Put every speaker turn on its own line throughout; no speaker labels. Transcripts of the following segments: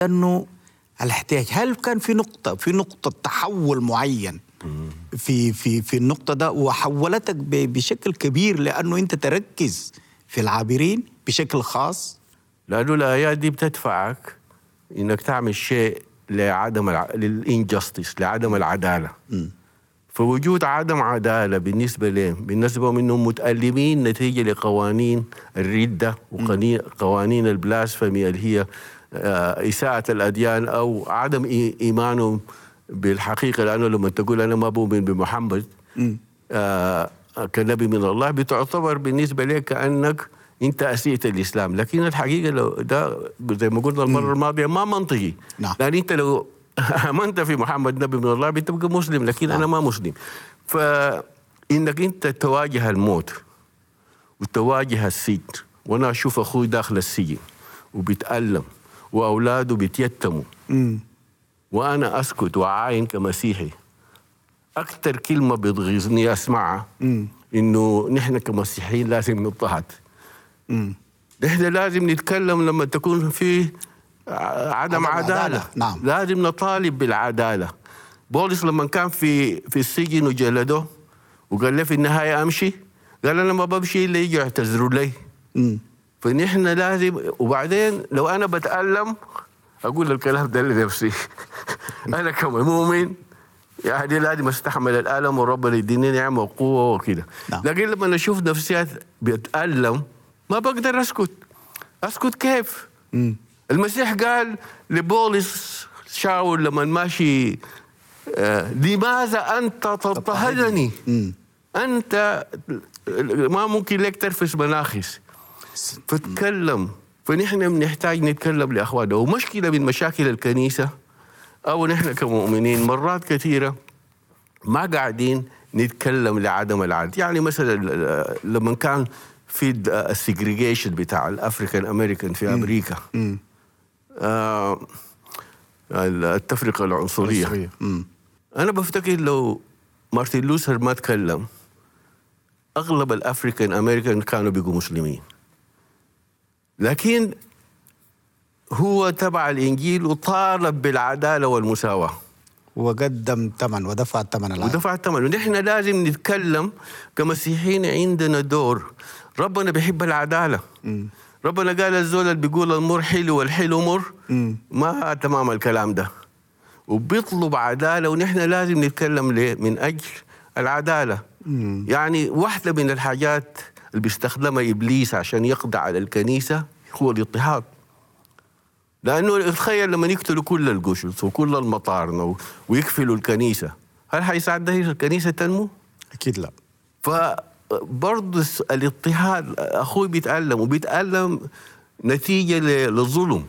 انه الاحتياج هل كان في نقطة في نقطة تحول معين في في في النقطة ده وحولتك ب- بشكل كبير لأنه أنت تركز في العابرين بشكل خاص
لانه الايات دي بتدفعك انك تعمل شيء لعدم الع... للانجستس لعدم العداله فوجود عدم عداله بالنسبه لهم بالنسبه منهم متالمين نتيجه لقوانين الرده وقوانين البلاسفمي اللي هي آه، اساءه الاديان او عدم إي- ايمانهم بالحقيقه لانه لما تقول انا ما بؤمن بمحمد آه كنبي من الله بتعتبر بالنسبه لك كانك انت اسيت الاسلام لكن الحقيقه لو ده زي ما قلنا المره الماضيه ما منطقي
نعم.
لان انت لو امنت في محمد نبي من الله بتبقى مسلم لكن انا ما مسلم فانك انت تواجه الموت وتواجه السجن وانا اشوف اخوي داخل السجن وبيتالم واولاده بيتيتموا وانا اسكت واعاين كمسيحي اكثر كلمه بتغيظني اسمعها انه نحن كمسيحيين لازم نضطهد نحن لازم نتكلم لما تكون في ع- عدم
عدم
عداله,
عدالة، نعم.
لازم نطالب بالعداله بولس لما كان في في السجن وجلده وقال لي في النهايه امشي قال انا ما بمشي الا يجوا يعتذروا لي فنحن لازم وبعدين لو انا بتالم اقول الكلام ده لنفسي انا كمؤمن يعني لازم استحمل الالم وربنا يديني نعمه وقوه وكده
نعم.
لكن لما اشوف نفسيات بتالم ما بقدر اسكت اسكت كيف؟ المسيح قال لبولس شاول لما ماشي آه، لماذا انت تضطهدني؟ انت ما ممكن لك ترفس مناخس فتكلم فنحن بنحتاج نتكلم لاخواننا ومشكله من مشاكل الكنيسه او نحن كمؤمنين مرات كثيره ما قاعدين نتكلم لعدم العدل يعني مثلا آه، لما كان في السيجريجيشن بتاع الافريكان امريكان في امريكا آه التفرقه العنصريه
عنصرية. مم.
انا بفتكر لو مارتن لوثر ما تكلم اغلب الافريكان امريكان كانوا بيقوا مسلمين لكن هو تبع الانجيل وطالب بالعداله والمساواه
وقدم ثمن ودفع ثمن العدل
ودفع الثمن ونحن لازم نتكلم كمسيحيين عندنا دور ربنا بيحب العداله ربنا قال الزول اللي بيقول المر حلو والحلو مر ما تمام الكلام ده وبيطلب عداله ونحن لازم نتكلم ليه؟ من اجل العداله يعني واحده من الحاجات اللي بيستخدمها ابليس عشان يقضي على الكنيسه هو الاضطهاد لانه تخيل لما يقتلوا كل القشط وكل المطارنه و- ويقفلوا الكنيسه هل حيساعد ده الكنيسه تنمو؟
أكيد لا
فبرضه الس- الاضطهاد اخوي بيتالم وبيتالم نتيجه ل- للظلم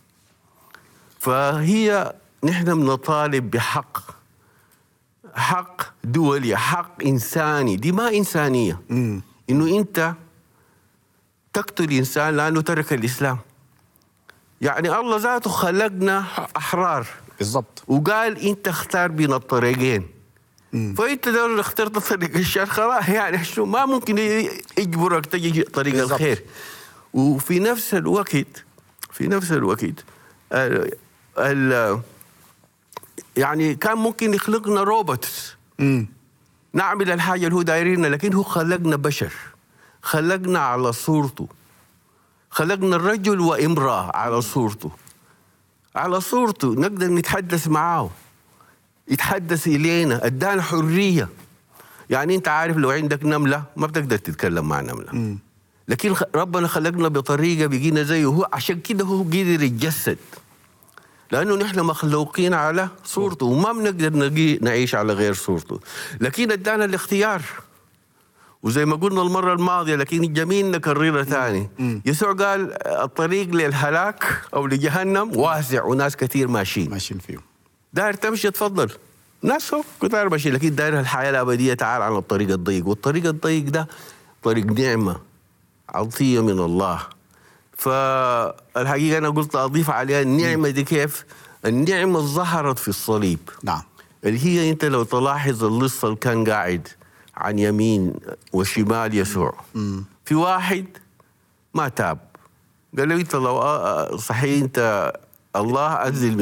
فهي نحن بنطالب بحق حق دولي حق انساني دي ما انسانيه انه انت تقتل انسان لانه ترك الاسلام يعني الله ذاته خلقنا احرار
بالضبط
وقال انت اختار بين الطريقين فانت لو اللي اخترت طريق الشر خلاص يعني شو ما ممكن ي- يجبرك تجي طريق
بالضبط.
الخير وفي نفس الوقت في نفس الوقت ال ال يعني كان ممكن يخلقنا روبوتس نعمل الحاجه اللي هو دايرينها لكن هو خلقنا بشر خلقنا على صورته خلقنا الرجل وامراه على صورته على صورته نقدر نتحدث معاه يتحدث الينا ادانا حريه يعني انت عارف لو عندك نمله ما بتقدر تتكلم مع نمله لكن خ- ربنا خلقنا بطريقه بقينا زيه هو عشان كده هو قدر يتجسد لانه نحن مخلوقين على صورته وما بنقدر نجي نعيش على غير صورته لكن ادانا الاختيار وزي ما قلنا المرة الماضية لكن جميل نكررها ثاني يسوع قال الطريق للهلاك أو لجهنم واسع وناس كثير ماشيين
ماشيين فيه
داير تمشي تفضل ناس هو كتار ماشي لكن داير الحياة الأبدية تعال على الطريق الضيق والطريق الضيق ده طريق نعمة عطية من الله فالحقيقة أنا قلت أضيف عليها النعمة دي كيف النعمة ظهرت في الصليب
نعم
اللي هي انت لو تلاحظ اللص اللي كان قاعد عن يمين وشمال يسوع في واحد ما تاب قال له انت لو آه، آه، صحيح انت الله انزل